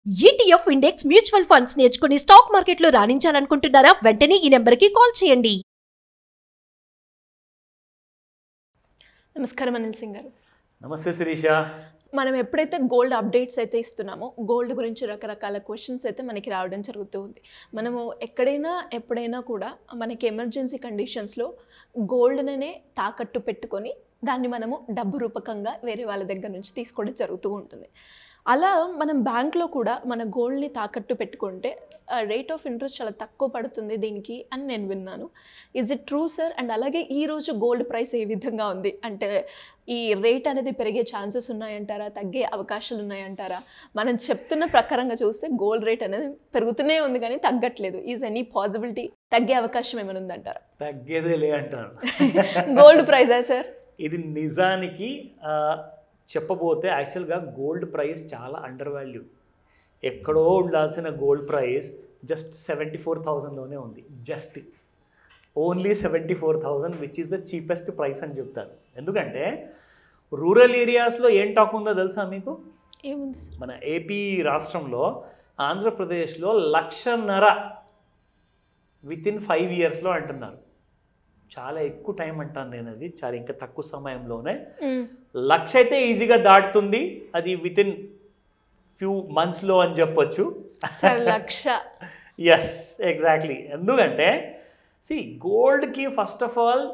ETF index mutual funds నేర్చుకుని stock మార్కెట్లో రాణించాలనుకుంటున్నారా వెంటనే ఈ నెంబర్కి కాల్ చేయండి నమస్కారం అనిల్ సింగ్ గారు నమస్తే శిరీష మనం ఎప్పుడైతే గోల్డ్ అప్డేట్స్ అయితే ఇస్తున్నామో గోల్డ్ గురించి రకరకాల క్వశ్చన్స్ అయితే మనకి రావడం జరుగుతూ ఉంది మనము ఎక్కడైనా ఎప్పుడైనా కూడా మనకి ఎమర్జెన్సీ కండిషన్స్లో గోల్డ్ననే తాకట్టు పెట్టుకొని దాన్ని మనము డబ్బు రూపకంగా వేరే వాళ్ళ దగ్గర నుంచి తీసుకోవడం జరుగుతూ ఉంటుంది అలా మనం బ్యాంక్లో కూడా మన గోల్డ్ని తాకట్టు పెట్టుకుంటే రేట్ ఆఫ్ ఇంట్రెస్ట్ చాలా తక్కువ పడుతుంది దీనికి అని నేను విన్నాను is it true sir and అలాగే ఈరోజు గోల్డ్ ప్రైస్ ఏ విధంగా ఉంది అంటే ఈ రేట్ అనేది పెరిగే ఛాన్సెస్ ఉన్నాయంటారా తగ్గే అవకాశాలు ఉన్నాయంటారా మనం చెప్తున్న ప్రకారంగా చూస్తే గోల్డ్ రేట్ అనేది పెరుగుతూనే ఉంది కానీ తగ్గట్లేదు ఈజ్ ఎనీ పాసిబిలిటీ తగ్గే అవకాశం ఏమైనా ఉందంటారా తగ్గేదే లే అంటాను గోల్డ్ ప్రైజా సార్ ఇది నిజానికి ఆ, చెప్పబోతే యాక్చువల్గా గోల్డ్ ప్రైస్ చాలా అండర్ వాల్యూడ్ ఎక్కడో ఉండాల్సిన gold price just seventy four థౌజండ్లోనే ఉంది just only seventy four thousand which is the cheapest price అని చెప్తారు ఎందుకంటే రూరల్ ఏరియాస్లో ఏం టాక్ ఉందో తెలుసా మీకు ఏముంది సార్ మన ఏపీ రాష్ట్రంలో ఆంధ్రప్రదేశ్లో లక్షన్నర విత్ ఇన్ ఫైవ్ ఇయర్స్లో అంటున్నారు చాలా ఎక్కువ టైం అంటాను నేను అది చాలా ఇంకా తక్కువ సమయంలోనే లక్ష అయితే ఈజీగా దాటుతుంది అది విత్ ఇన్ ఫ్యూ మంత్స్లో అని చెప్పొచ్చు సార్ లక్ష ఎస్ ఎగ్జాక్ట్లీ ఎందుకంటే సి గోల్డ్కి first of all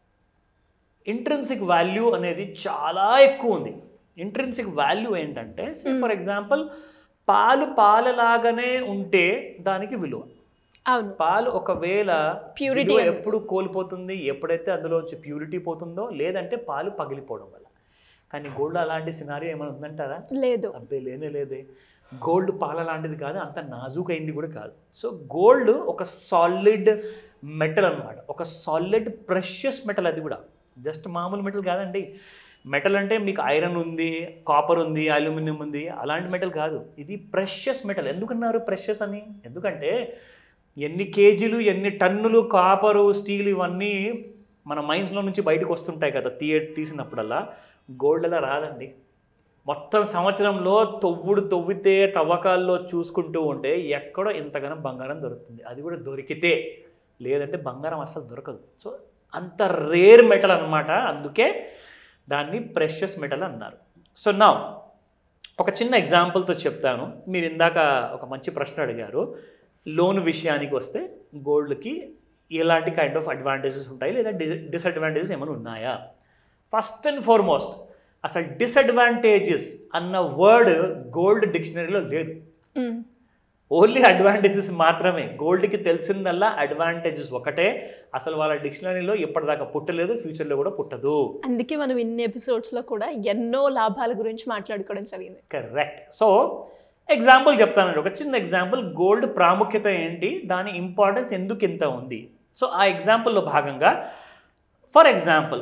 intrinsic value అనేది చాలా ఎక్కువ ఉంది ఇంట్రెన్సిక్ వాల్యూ ఏంటంటే ఫర్ ఎగ్జాంపుల్ పాలు పాలలాగానే ఉంటే దానికి విలువ అవును పాలు ఒకవేళ Purity విలువ అనేది. ఎప్పుడు కోల్పోతుంది ఎప్పుడైతే అందులోంచి ప్యూరిటీ పోతుందో లేదంటే పాలు పగిలిపోవడం వల్ల కానీ గోల్డ్ అలాంటి సినారియో ఏమైనా ఉందంటారా లేదు అబ్బే లేనే లేదే గోల్డ్ పాల లాంటిది కాదు అంత నాజూకైంది కూడా కాదు సో గోల్డ్ ఒక సాలిడ్ మెటల్ అన్నమాట ఒక సాలిడ్ ప్రెషియస్ మెటల్ అది కూడా జస్ట్ మామూలు మెటల్ కాదండి మెటల్ అంటే మీకు ఐరన్ ఉంది కాపర్ ఉంది అల్యూమినియం ఉంది అలాంటి మెటల్ కాదు ఇది ప్రెషియస్ మెటల్ ఎందుకన్నారు ప్రెషియస్ అని ఎందుకంటే ఎన్ని కేజీలు ఎన్ని టన్నులు కాపరు స్టీల్ ఇవన్నీ మన మైన్స్లో నుంచి బయటకు వస్తుంటాయి కదా తీయ తీసినప్పుడల్లా గోల్డ్ అలా రాదండి మొత్తం సంవత్సరంలో తొవ్వుడు తొవ్వితే తవ్వకాల్లో చూసుకుంటూ ఉంటే ఎక్కడో ఇంతగానో బంగారం దొరుకుతుంది అది కూడా దొరికితే లేదంటే బంగారం అసలు దొరకదు సో అంత రేర్ మెటల్ అన్నమాట అందుకే దాన్ని ప్రెషియస్ మెటల్ అన్నారు సో నా ఒక చిన్న ఎగ్జాంపుల్తో చెప్తాను మీరు ఇందాక ఒక మంచి ప్రశ్న అడిగారు లోన్ విషయానికి వస్తే గోల్డ్కి ఎలాంటి కైండ్ ఆఫ్ అడ్వాంటేజెస్ ఉంటాయి లేదా డిసడ్వాంటేజెస్ ఏమైనా ఉన్నాయా ఫస్ట్ అండ్ ఫార్మోస్ట్ అసలు డిసడ్వాంటేజెస్ అన్న వర్డ్ గోల్డ్ డిక్షనరీలో లేదు మ్మ్. ఓన్లీ అడ్వాంటేజెస్ మాత్రమే గోల్డ్కి తెలిసిందల్లా అడ్వాంటేజెస్ ఒకటే అసలు వాళ్ళ డిక్షనరీలో ఇప్పటిదాకా పుట్టలేదు ఫ్యూచర్లో కూడా పుట్టదు అందుకే మనం ఇన్ని ఎపిసోడ్స్లో కూడా ఎన్నో లాభాల గురించి మాట్లాడుకోవడం జరిగింది కరెక్ట్ సో ఎగ్జాంపుల్ చెప్తానండి ఒక చిన్న ఎగ్జాంపుల్ గోల్డ్ ప్రాముఖ్యత ఏంటి దాని ఇంపార్టెన్స్ ఎందుకు ఇంత ఉంది సో ఆ ఎగ్జాంపుల్లో భాగంగా ఫర్ ఎగ్జాంపుల్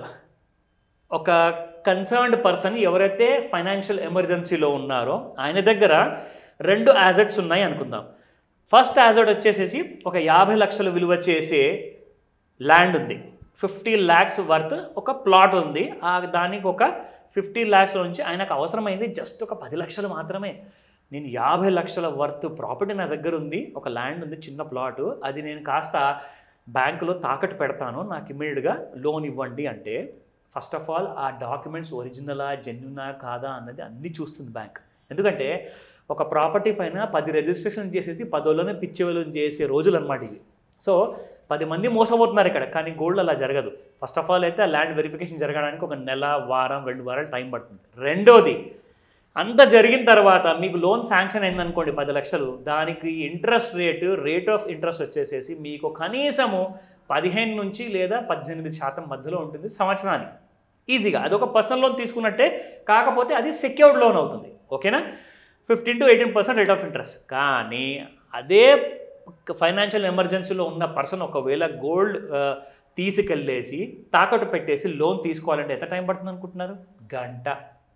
ఒక కన్సర్న్డ్ పర్సన్ ఎవరైతే ఫైనాన్షియల్ ఎమర్జెన్సీలో ఉన్నారో ఆయన దగ్గర రెండు యాజెట్స్ ఉన్నాయి అనుకుందాం ఫస్ట్ యాజెట్ వచ్చేసేసి ఒక యాభై లక్షల విలువ చేసే ల్యాండ్ ఉంది ఫిఫ్టీ ల్యాక్స్ వర్త్ ఒక ప్లాట్ ఉంది ఆ దానికి ఒక ఫిఫ్టీ ల్యాక్స్ నుంచి ఆయనకు అవసరమైంది జస్ట్ ఒక పది లక్షలు మాత్రమే నేను యాభై లక్షల వర్త్ ప్రాపర్టీ నా దగ్గర ఉంది ఒక ల్యాండ్ ఉంది చిన్న ప్లాట్ అది నేను కాస్త బ్యాంకులో తాకట్టు పెడతాను నాకు ఇమ్మీడియట్గా లోన్ ఇవ్వండి అంటే ఫస్ట్ ఆఫ్ ఆల్ ఆ డాక్యుమెంట్స్ ఒరిజినలా జెన్యునా కాదా అన్నది అన్నీ చూస్తుంది బ్యాంక్ ఎందుకంటే ఒక ప్రాపర్టీ పైన పది రిజిస్ట్రేషన్ చేసేసి పదోళ్ళనే పిచ్చేవాళ్ళు చేసే రోజులు అనమాట ఇవి సో పది మంది మోసపోతున్నారు ఇక్కడ కానీ గోల్డ్ అలా జరగదు ఫస్ట్ ఆఫ్ ఆల్ అయితే ఆ ల్యాండ్ వెరిఫికేషన్ జరగడానికి ఒక నెల వారం రెండు వారాలు టైం పడుతుంది రెండోది అంత జరిగిన తర్వాత మీకు లోన్ శాంక్షన్ అయిందనుకోండి పది లక్షలు దానికి interest rate rate of interest వచ్చేసేసి మీకు కనీసము పదిహేను నుంచి లేదా పద్దెనిమిది శాతం మధ్యలో ఉంటుంది సంవత్సరానికి ఈజీగా అదొక పర్సనల్ లోన్ తీసుకున్నట్టే కాకపోతే అది సెక్యూర్డ్ లోన్ అవుతుంది ఓకేనా fifteen to eighteen percent rate of interest కానీ అదే ఫైనాన్షియల్ ఎమర్జెన్సీలో ఉన్న పర్సన్ ఒకవేళ గోల్డ్ తీసుకెళ్ళేసి తాకట్టు పెట్టేసి లోన్ తీసుకోవాలంటే ఎంత టైం పడుతుంది అనుకుంటున్నారు గంట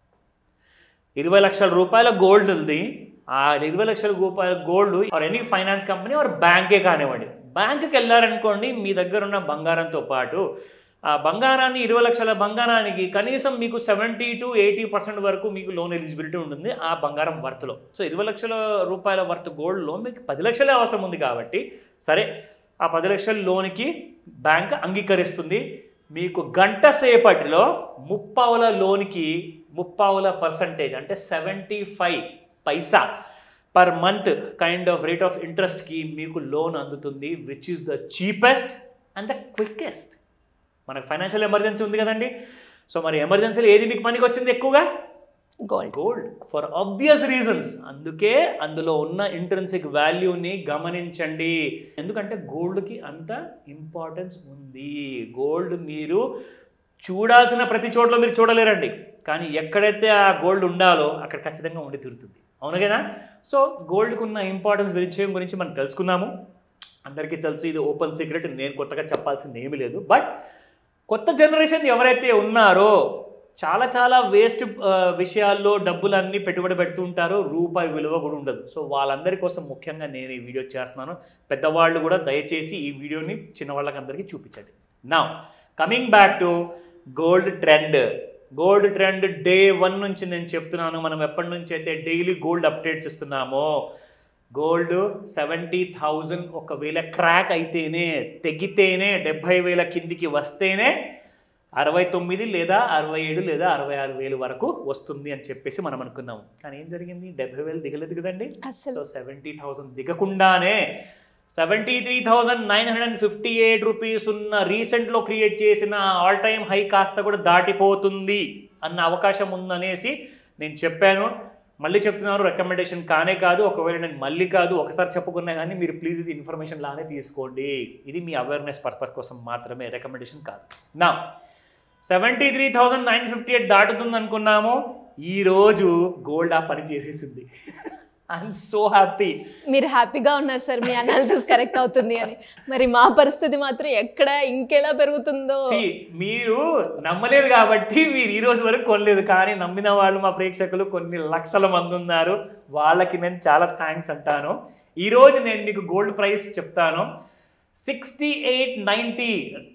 ఇరవై లక్షల రూపాయల గోల్డ్ ఉంది ఆ ఇరవై లక్షల రూపాయల gold or any finance company or బ్యాంకే కానివ్వండి బ్యాంకుకి వెళ్ళారనుకోండి మీ దగ్గర ఉన్న బంగారంతో పాటు ఆ బంగారాన్ని ఇరవై లక్షల బంగారానికి కనీసం మీకు సెవెంటీ టు ఎయిటీ పర్సెంట్ వరకు మీకు లోన్ ఎలిజిబిలిటీ ఉంటుంది ఆ బంగారం వర్త్లో సో ఇరవై లక్షల రూపాయల వర్త్ గోల్డ్ లోన్ మీకు పది లక్షలే అవసరం ఉంది కాబట్టి సరే ఆ పది లక్షల లోన్కి బ్యాంక్ అంగీకరిస్తుంది మీకు గంట సేపటిలో ముప్పావుల లోన్కి ముప్పావుల పర్సంటేజ్ అంటే seventy five paisa per month kind of rate of ఇంట్రెస్ట్కి మీకు లోన్ అందుతుంది which is the cheapest and the quickest మనకు ఫైనాన్షియల్ ఎమర్జెన్సీ ఉంది కదండి సో మరి ఎమర్జెన్సీలో ఏది మీకు పనికి వచ్చింది ఎక్కువగా gold gold for obvious reasons అందుకే అందులో ఉన్న ఇంట్రెన్సిక్ వాల్యూని గమనించండి ఎందుకంటే గోల్డ్కి అంత ఇంపార్టెన్స్ ఉంది గోల్డ్ మీరు చూడాల్సిన ప్రతి చోట్ల మీరు చూడలేరండి కానీ ఎక్కడైతే ఆ గోల్డ్ ఉండాలో అక్కడ ఖచ్చితంగా ఉండి తీరుతుంది అవును కదా సో గోల్డ్కి ఉన్న ఇంపార్టెన్స్ విషయం గురించి మనం తెలుసుకున్నాము అందరికీ తెలుసు ఇది ఓపెన్ సీక్రెట్ నేను కొత్తగా చెప్పాల్సింది ఏమీ లేదు బట్ కొత్త జనరేషన్ ఎవరైతే ఉన్నారో చాలా చాలా వేస్ట్ విషయాల్లో డబ్బులన్నీ పెట్టుబడి పెడుతుంటారో రూపాయి విలువ కూడా ఉండదు సో వాళ్ళందరి కోసం ముఖ్యంగా నేను ఈ వీడియో చేస్తున్నాను పెద్దవాళ్ళు కూడా దయచేసి ఈ వీడియోని చిన్నవాళ్ళకి అందరికీ చూపించండి నా coming back to gold trend gold trend day one నుంచి నేను చెప్తున్నాను మనం ఎప్పటి నుంచి అయితే డైలీ గోల్డ్ అప్డేట్స్ ఇస్తున్నామో గోల్డ్ సెవెంటీ థౌజండ్ ఒకవేళ క్రాక్ అయితేనే తెగితేనే డెబ్భై వేల కిందికి వస్తేనే అరవై తొమ్మిది లేదా అరవై ఏడు లేదా అరవై ఆరు వేలు వరకు వస్తుంది అని చెప్పేసి మనం అనుకున్నాము కానీ ఏం జరిగింది డెబ్బై వేలు దిగలేదు కదండి అసలు సో సెవెంటీ థౌసండ్ దిగకుండానే seventy three thousand nine hundred and fifty eight rupees ఉన్న రీసెంట్లో క్రియేట్ చేసిన ఆల్ టైమ్ హై కాస్త కూడా దాటిపోతుంది అన్న అవకాశం ఉందనేసి నేను చెప్పాను మళ్ళీ చెప్తున్నారు రికమెండేషన్ కానే కాదు ఒకవేళ నేను మళ్ళీ కాదు ఒకసారి చెప్పుకున్నా కానీ మీరు ప్లీజ్ ఇది ఇన్ఫర్మేషన్ లానే తీసుకోండి ఇది మీ అవేర్నెస్ పర్పస్ కోసం మాత్రమే రికమెండేషన్ కాదు నా seventy three thousand nine fifty eight దాటుతుంది అనుకున్నాము ఈరోజు గోల్డ్ ఆ పని చేసేసింది ఐఎమ్ సో హ్యాపీ మీరు హ్యాపీగా ఉన్నారు సార్ మీ అనాలిసిస్ కరెక్ట్ అవుతుంది అని మరి మా పరిస్థితి మాత్రం ఎక్కడ ఇంకెలా పెరుగుతుందో See, మీరు నమ్మలేదు కాబట్టి మీరు ఈ రోజు వరకు కొనలేదు కానీ నమ్మిన వాళ్ళు మా ప్రేక్షకులు కొన్ని లక్షల మంది ఉన్నారు వాళ్ళకి నేను చాలా థ్యాంక్స్ అంటాను ఈ రోజు నేను మీకు గోల్డ్ ప్రైస్ చెప్తాను సిక్స్టీ ఎయిట్ నైంటీ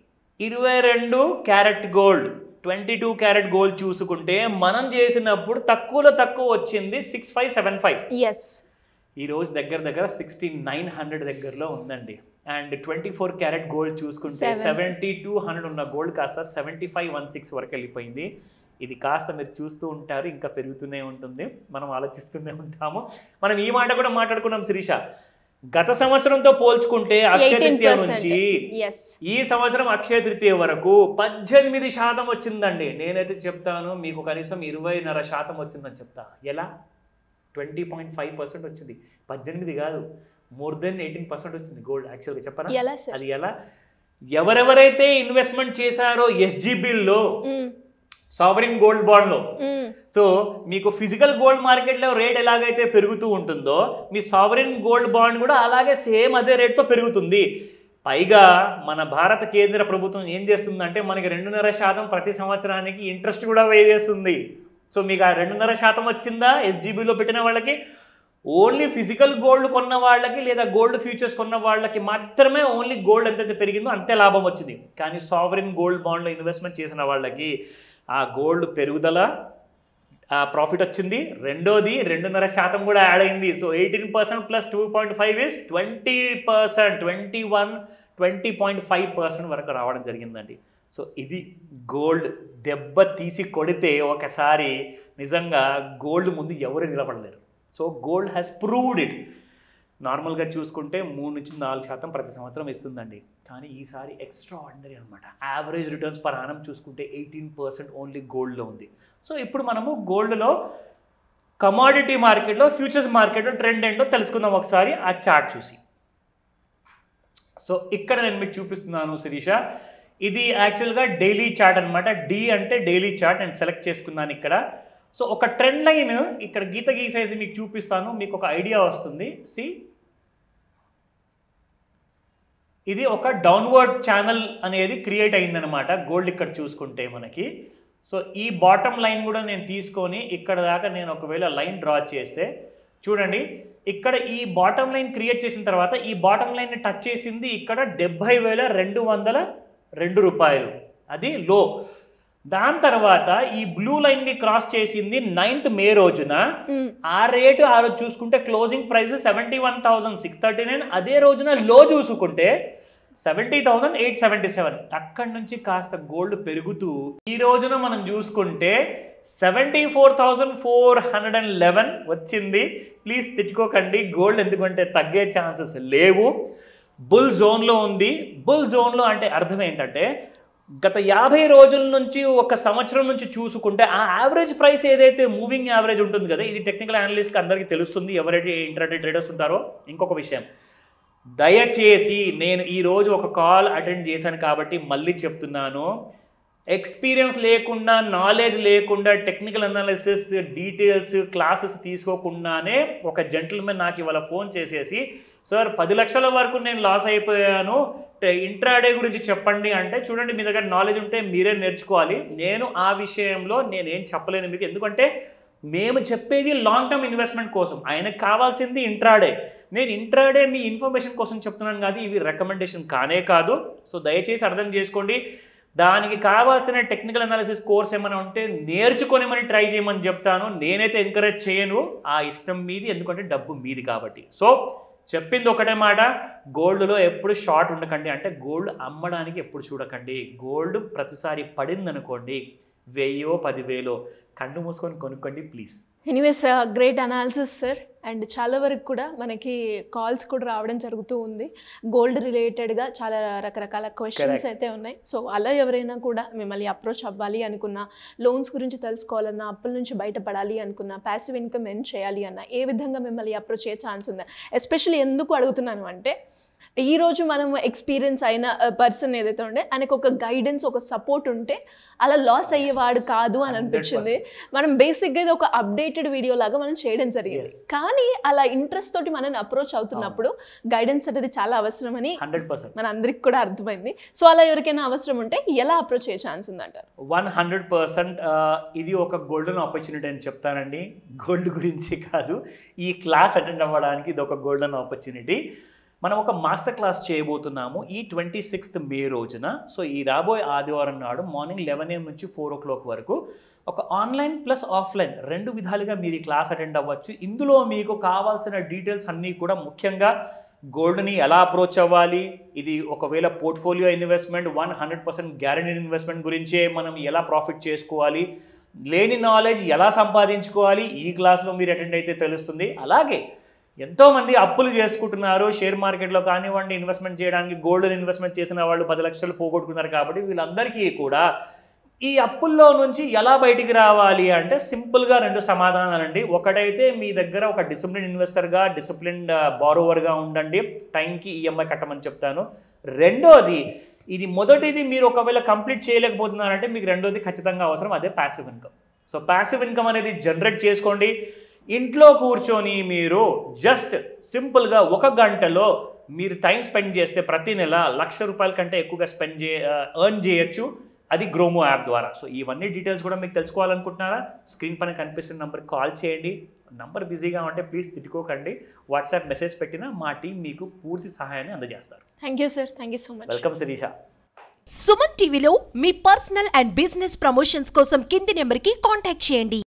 ఇరవై రెండు carat gold twenty two carat gold చూసుకుంటే మనం చేసినప్పుడు తక్కువలో తక్కువ వచ్చింది six five seven five yes ఈ రోజు దగ్గర దగ్గర సిక్స్టీ నైన్ హండ్రెడ్ దగ్గరలో ఉందండి and twenty four carat gold చూసుకుంటే Seven. సెవెంటీ టూ హండ్రెడ్ ఉన్న గోల్డ్ కాస్త సెవెంటీ ఫైవ్ వన్ సిక్స్ వరకు వెళ్ళిపోయింది ఇది కాస్త మీరు చూస్తూ ఉంటారు ఇంకా పెరుగుతూనే ఉంటుంది మనం ఆలోచిస్తూనే ఉంటాము మనం ఈ మాట కూడా మాట్లాడుకున్నాం శిరీష గత సంవత్సరంతో పోల్చుకుంటే అక్షయ ఎయిటీన్ తృతీయ పర్సెంట్ నుంచి ఎస్ ఈ సంవత్సరం అక్షయ తృతీయ వరకు పద్దెనిమిది శాతం వచ్చిందండి నేనైతే చెప్తాను మీకు కనీసం ఇరవైన్నర శాతం వచ్చిందని చెప్తా ఎలా ట్వంటీ పాయింట్ ఫైవ్ పర్సెంట్ వచ్చింది పద్దెనిమిది కాదు మోర్ దెన్ ఎయిటీన్ పర్సెంట్ వచ్చింది గోల్డ్ యాక్చువల్గా చెప్పరా ఎలా సార్ అది ఎలా ఎవరెవరైతే ఇన్వెస్ట్మెంట్ చేశారో ఎస్జీబీల్లో సావరిన్ గోల్డ్ బాండ్లో సో మీకు ఫిజికల్ గోల్డ్ మార్కెట్లో రేట్ ఎలాగైతే పెరుగుతూ ఉంటుందో మీ సావరిన్ గోల్డ్ బాండ్ కూడా అలాగే సేమ్ అదే రేట్తో పెరుగుతుంది పైగా మన భారత కేంద్ర ప్రభుత్వం ఏం చేస్తుందంటే మనకి రెండున్నర శాతం ప్రతి సంవత్సరానికి ఇంట్రెస్ట్ కూడా వేసేస్తుంది సో మీకు ఆ రెండున్నర శాతం వచ్చిందా ఎస్జీబీలో పెట్టిన వాళ్ళకి ఓన్లీ ఫిజికల్ గోల్డ్ కొన్న వాళ్ళకి లేదా గోల్డ్ ఫ్యూచర్స్ కొన్న వాళ్ళకి మాత్రమే ఓన్లీ గోల్డ్ ఎంతైతే పెరిగిందో అంతే లాభం వచ్చింది కానీ సావరిన్ గోల్డ్ బాండ్లో ఇన్వెస్ట్మెంట్ చేసిన వాళ్ళకి ఆ గోల్డ్ పెరుగుదల ఆ ప్రాఫిట్ వచ్చింది రెండోది రెండున్నర శాతం కూడా యాడ్ అయింది so eighteen percent plus two point five is twenty percent twenty one twenty point five percent వరకు రావడం జరిగిందండి సో ఇది గోల్డ్ దెబ్బ తీసి కొడితే ఒకసారి నిజంగా గోల్డ్ ముందు ఎవరు నిలబడలేరు so gold has proved it నార్మల్గా చూసుకుంటే మూడు నుంచి నాలుగు శాతం ప్రతి సంవత్సరం ఇస్తుందండి కానీ ఈసారి ఎక్స్ట్రా ఆర్డినరీ అనమాట యావరేజ్ రిటర్న్స్ పర్ ఆనం చూసుకుంటే ఎయిటీన్ పర్సెంట్ ఓన్లీ గోల్డ్లో ఉంది సో ఇప్పుడు మనము గోల్డ్లో కమాడిటీ మార్కెట్లో ఫ్యూచర్స్ మార్కెట్లో ట్రెండ్ ఏంటో తెలుసుకుందాం ఒకసారి ఆ చార్ట్ చూసి సో ఇక్కడ నేను మీకు చూపిస్తున్నాను శిరీష ఇది యాక్చువల్గా డైలీ చార్ట్ అనమాట డి అంటే డైలీ చార్ట్ నేను సెలెక్ట్ చేసుకున్నాను ఇక్కడ సో ఒక ట్రెండ్ లైన్ ఇక్కడ గీత గీసేసి మీకు చూపిస్తాను మీకు ఒక ఐడియా వస్తుంది సి ఇది ఒక డౌన్వర్డ్ ఛానల్ అనేది క్రియేట్ అయిందనమాట గోల్డ్ ఇక్కడ చూసుకుంటే మనకి సో ఈ బాటమ్ లైన్ కూడా నేను తీసుకొని ఇక్కడ దాకా నేను ఒకవేళ లైన్ డ్రా చేస్తే చూడండి ఇక్కడ ఈ బాటమ్ లైన్ క్రియేట్ చేసిన తర్వాత ఈ బాటమ్ లైన్ని టచ్ చేసింది ఇక్కడ డెబ్భై వేల రెండు వందల రెండు రూపాయలు అది లో దాని తర్వాత ఈ బ్లూ లైన్ని క్రాస్ చేసింది నైన్త్ మే రోజున మ్మ్. ఆ రేటు ఆ రోజు చూసుకుంటే closing price seventy one thousand six thirty nine అదే రోజున లో చూసుకుంటే seventy thousand eight seventy seven అక్కడి నుంచి కాస్త గోల్డ్ పెరుగుతూ ఈ రోజున మనం చూసుకుంటే seventy four thousand four hundred and eleven వచ్చింది ప్లీజ్ తిట్టుకోకండి గోల్డ్ ఎందుకంటే తగ్గే ఛాన్సెస్ లేవు బుల్ జోన్లో ఉంది బుల్ జోన్లో అంటే అర్థం ఏంటంటే గత యాభై రోజుల నుంచి ఒక సంవత్సరం నుంచి చూసుకుంటే ఆ యావరేజ్ ప్రైస్ ఏదైతే మూవింగ్ యావరేజ్ ఉంటుంది కదా ఇది టెక్నికల్ అనలిస్ట్కి అందరికీ తెలుస్తుంది ఎవరైతే ఇంటర్నెట్ ట్రేడర్స్ ఉంటారో ఇంకొక విషయం దయచేసి నేను ఈరోజు ఒక కాల్ అటెండ్ చేశాను కాబట్టి మళ్ళీ చెప్తున్నాను ఎక్స్పీరియన్స్ లేకుండా నాలెడ్జ్ లేకుండా టెక్నికల్ అనాలిసిస్ డీటెయిల్స్ క్లాసెస్ తీసుకోకుండానే ఒక జెంటిల్మెన్ నాకు ఇవాళ ఫోన్ చేసేసి సార్ పది లక్షల వరకు నేను లాస్ అయిపోయాను ఇంట్రాడే గురించి చెప్పండి అంటే చూడండి మీ దగ్గర నాలెడ్జ్ ఉంటే మీరే నేర్చుకోవాలి నేను ఆ విషయంలో నేనేం చెప్పలేను మీకు ఎందుకంటే మేము చెప్పేది లాంగ్ టర్మ్ ఇన్వెస్ట్మెంట్ కోసం ఆయనకు కావాల్సింది ఇంట్రాడే నేను ఇంట్రాడే మీ ఇన్ఫర్మేషన్ కోసం చెప్తున్నాను కాదు ఇవి రికమెండేషన్ కానే కాదు సో దయచేసి అర్థం చేసుకోండి దానికి కావాల్సిన టెక్నికల్ అనాలిసిస్ కోర్స్ ఏమైనా ఉంటే నేర్చుకొని ట్రై చేయమని చెప్తాను నేనైతే ఎంకరేజ్ చేయను ఆ ఇష్టం మీది ఎందుకంటే డబ్బు మీది కాబట్టి సో చెప్పింది ఒకటే మాట గోల్డ్లో ఎప్పుడు షార్ట్ ఉండకండి అంటే గోల్డ్ అమ్మడానికి ఎప్పుడు చూడకండి గోల్డ్ ప్రతిసారి పడింది అనుకోండి వెయ్యో పదివేలో కళ్ళు మూసుకొని కొనుక్కోండి please anyways great analysis sir and చాలా వరకు కూడా మనకి కాల్స్ కూడా రావడం జరుగుతూ ఉంది గోల్డ్ రిలేటెడ్గా చాలా రకరకాల క్వశ్చన్స్ Correct. అయితే ఉన్నాయి సో అలా ఎవరైనా కూడా మిమ్మల్ని అప్రోచ్ అవ్వాలి అనుకున్నా లోన్స్ గురించి తెలుసుకోవాలన్నా అప్పుల నుంచి బయటపడాలి అనుకున్నా ప్యాసివ్ ఇన్కమ్ ఎన్ చేయాలి అన్నా ఏ విధంగా మిమ్మల్ని అప్రోచ్ అయ్యే ఛాన్స్ ఉంది ఎస్పెషల్లీ ఎందుకు అడుగుతున్నాను అంటే ఈ రోజు మనం ఎక్స్పీరియన్స్ అయిన పర్సన్ ఏదైతే ఉండే ఆయనకు ఒక గైడెన్స్ ఒక సపోర్ట్ ఉంటే అలా లాస్ అయ్యేవాడు కాదు అని అనిపించింది మనం బేసిక్గా ఇది ఒక అప్డేటెడ్ వీడియో లాగా మనం చేయడం జరిగింది Yes. కానీ అలా ఇంట్రెస్ట్ తోటి మనం అప్రోచ్ అవుతున్నప్పుడు గైడెన్స్ అనేది చాలా అవసరమని హండ్రెడ్ పర్సెంట్ మన అందరికి కూడా అర్థమైంది సో అలా ఎవరికైనా అవసరం ఉంటే ఎలా అప్రోచ్ అయ్యే ఛాన్స్ ఉందంటారు వన్ హండ్రెడ్ పర్సెంట్ ఇది ఒక గోల్డెన్ ఆపర్చునిటీ అని చెప్తానండి గోల్డ్ గురించి కాదు ఈ క్లాస్ అటెండ్ అవ్వడానికి ఇది ఒక గోల్డెన్ ఆపర్చునిటీ మనం ఒక మాస్టర్ క్లాస్ చేయబోతున్నాము ఈ ట్వంటీ సిక్స్త్ మే రోజున సో ఈ రాబోయే ఆదివారం నాడు మార్నింగ్ లెవెన్ ఏఎం నుంచి ఫోర్ ఓ క్లాక్ వరకు ఒక ఆన్లైన్ ప్లస్ ఆఫ్లైన్ రెండు విధాలుగా మీరు ఈ క్లాస్ అటెండ్ అవ్వచ్చు ఇందులో మీకు కావాల్సిన డీటెయిల్స్ అన్నీ కూడా ముఖ్యంగా గోల్డ్ని ఎలా అప్రోచ్ అవ్వాలి ఇది ఒకవేళ portfolio investment one hundred percent guarantee investment గురించే మనం ఎలా ప్రాఫిట్ చేసుకోవాలి లేని నాలెడ్జ్ ఎలా సంపాదించుకోవాలి ఈ క్లాస్లో మీరు అటెండ్ అయితే తెలుస్తుంది అలాగే ఎంతోమంది అప్పులు చేసుకుంటున్నారు షేర్ మార్కెట్లో కానివ్వండి ఇన్వెస్ట్మెంట్ చేయడానికి గోల్డ్ ఇన్వెస్ట్మెంట్ చేసిన వాళ్ళు పది లక్షలు పోగొట్టుకున్నారు కాబట్టి వీళ్ళందరికీ కూడా ఈ అప్పుల్లో నుంచి ఎలా బయటికి రావాలి అంటే సింపుల్గా రెండు సమాధానాలండి ఒకటైతే మీ దగ్గర ఒక డిసిప్లిన్ ఇన్వెస్టర్గా డిసిప్లిన్ బారోవర్గా ఉండండి టైంకి ఈఎంఐ కట్టమని చెప్తాను రెండోది ఇది మొదటిది మీరు ఒకవేళ కంప్లీట్ చేయలేకపోతున్నారంటే మీకు రెండోది ఖచ్చితంగా అవసరం అదే passive income so passive income అనేది జనరేట్ చేసుకోండి ఇంట్లో కూర్చొని మీరు జస్ట్ సింపుల్గా ఒక గంటలో మీరు టైం స్పెండ్ చేస్తే ప్రతి నెల లక్ష రూపాయల కంటే ఎక్కువగా స్పెండ్ చే ఎర్న్ చేయొచ్చు అది గ్రోమో యాప్ ద్వారా సో ఇవన్నీ డీటెయిల్స్ కూడా మీకు తెలుసుకోవాలనుకుంటున్నారా స్క్రీన్ పైన కనిపిస్తున్న నెంబర్కి కాల్ చేయండి నంబర్ బిజీగా ఉంటే ప్లీజ్ తిట్టుకోకండి వాట్సాప్ మెసేజ్ పెట్టినా మా టీం మీకు పూర్తి సహాయాన్ని అందజేస్తారు thank you sir thank you so much welcome Sirisha Suman టీవీలో మీ పర్సనల్ అండ్ బిజినెస్ ప్రమోషన్స్ కోసం కింది నెంబర్కి కాంటాక్ట్ చేయండి